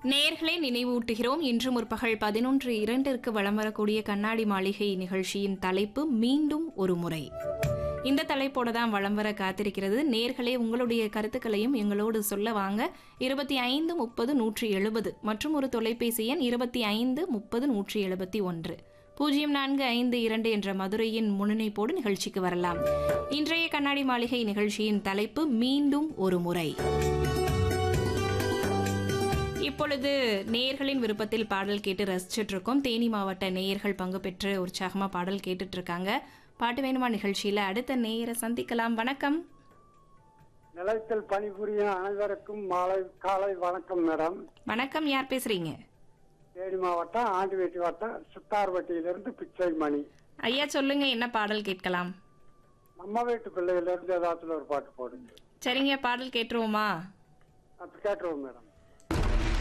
நேர்களை நினைவூட்டுகிறோம் இன்று முற்பகல் பதினொன்று இரண்டிற்கு வலம் வரக்கூடிய கண்ணாடி மாளிகை நிகழ்ச்சியின் தலைப்பு மீண்டும் ஒரு முறை இந்த தலைப்போட தான் வலம் வர காத்திருக்கிறது நேர்களே உங்களுடைய கருத்துக்களையும் எங்களோடு சொல்ல வாங்க இருபத்தி ஐந்து முப்பது நூற்றி எழுபது மற்றும் ஒரு தொலைபேசி எண் இருபத்தி ஐந்து முப்பது நூற்றி எழுபத்தி ஒன்று பூஜ்ஜியம் நான்கு ஐந்து இரண்டு என்ற மதுரையின் முன்னிணைப்போடு நிகழ்ச்சிக்கு வரலாம் இன்றைய கண்ணாடி மாளிகை நிகழ்ச்சியின் தலைப்பு மீண்டும் ஒரு முறை இப்பொழுது நேயர்களின் விருப்பத்தில் பாடல் கேட்டு ரசிச்சுட்டு இருக்கோம் தேனி மாவட்ட நேயர்கள் பங்கு பெற்று உற்சாகமா பாடல் கேட்டுட்டு இருக்காங்க பாட்டு வேணுமா நிகழ்ச்சியில அடுத்த நேயரை சந்திக்கலாம் வணக்கம் நிலையத்தில் பணிபுரியும் அனைவருக்கும் மாலை காலை வணக்கம் மேடம் வணக்கம் யார் பேசுறீங்க தேனி மாவட்டம் ஆண்டிவேட்டி வட்டம் சித்தார்பட்டியிலிருந்து பிச்சை மணி ஐயா சொல்லுங்க என்ன பாடல் கேட்கலாம் நம்ம வீட்டு பிள்ளையிலிருந்து ஏதாச்சும் ஒரு பாட்டு போடுங்க சரிங்க பாடல் கேட்டுருவோமா அப்ப கேட்டுருவோம் மேடம்